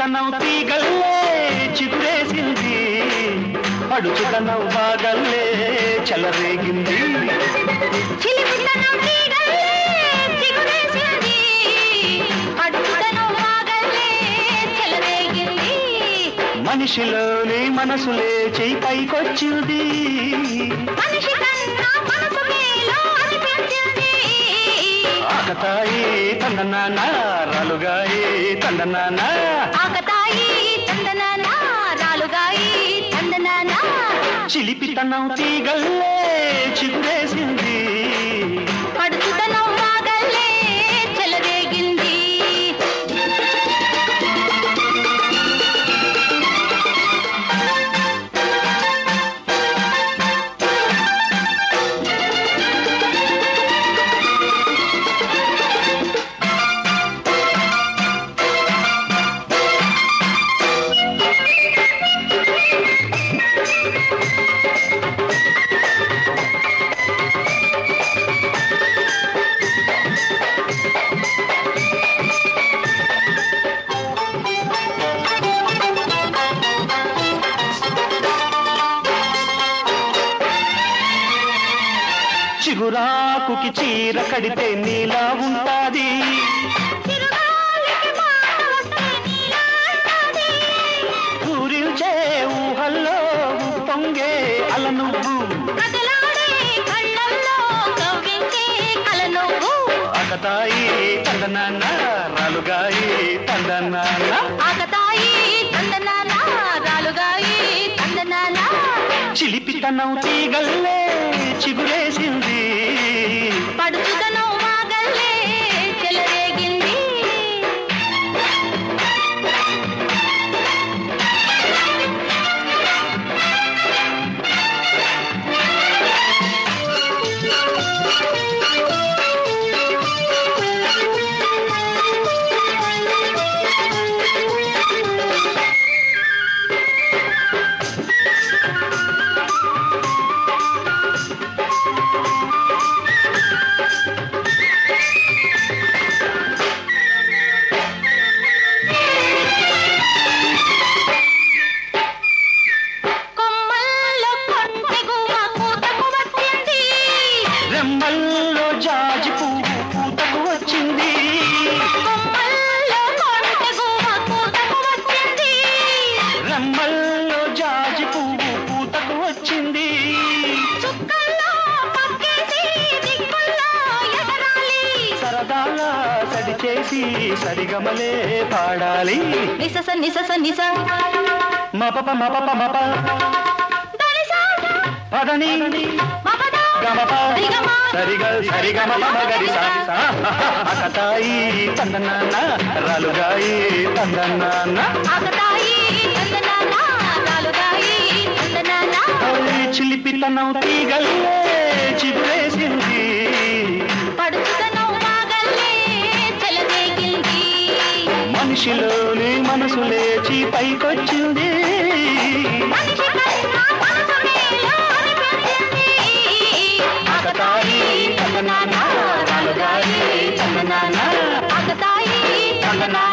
చిలిపితనం తీగల్లే చిగురేసింది పడుచుదనం బాగల్లే చెలరేగింది చిలిపితనం తీగల్లే చిగురేసింది. అడుగుదనం వాగల్లే చెలరేగింది. మనిషిలోని మనసు లేచి పైకొచ్చింది మనిషి కన్నా మనసు మేలు అనిపించింది. ఆకతాయి తందనాన రాలుగాయి తందనాన ఆకతాయి తందనాన, రాలుగాయి తందనాన. చిలిపితనం తీగల్లే చిగురేసింది పడుచుదనం వాగల్లే చెలరేగింది చిగురాకుకి చీర కడితే నీలా ఉంటాది చిరుగాలికి మాట వస్తే నీలా అంటది. ఊరిల్చే ఊహల్లో పొంగే అల నువ్వు కదలాడే కళ్ళల్లో కవ్వించే కల నువ్వు. అకతాయి తందనాన్న రాలుగాయి తందనాన్న ఆకతాయి తందనాన, రాలుగాయి తందనాన. చిలిపితనం తీగల్లే చిగురేసింది పడుచుదనం వాగల్లే చెలరేగింది కొమ్మల్లో కొంటెగువ కూతకు వచ్చింది రెమ్మల్లో జాజి పువ్వు పూతకు వచ్చింది కొమ్మల్లో కొంటెగువ కూతకు వచ్చింది రెమ్మల్లో జాజి పువ్వు పూతకు వచ్చింది చుక్కల్లో పక్కేసి దిక్కుల్లో ఎగరాలి సరదాగా సడి చేసి సరిగమలే పాడాలి నిసస నిసస నిస మపప మపప మప దనిస పదని మపద గమప రిగమ సరిగ సరిగమ మగరి అకతాయి తందనాన్న రాలుగాయి తందనాన్న ఆకతాయి తందనాన రాలుగాయి తందనాన చిలిపితనం తీగల్లే చిగురేసింది పడుచుదనం వాగల్లే చెలరేగింది మనిషిలోని మనసు లేచి పైకొచ్చింది మనిషి కన్నా మనసు మేలు అనిపించింది. అకతాయి తందనాన్న రాలుగాయి తందనాన్న ఆకతాయి తందనాన్న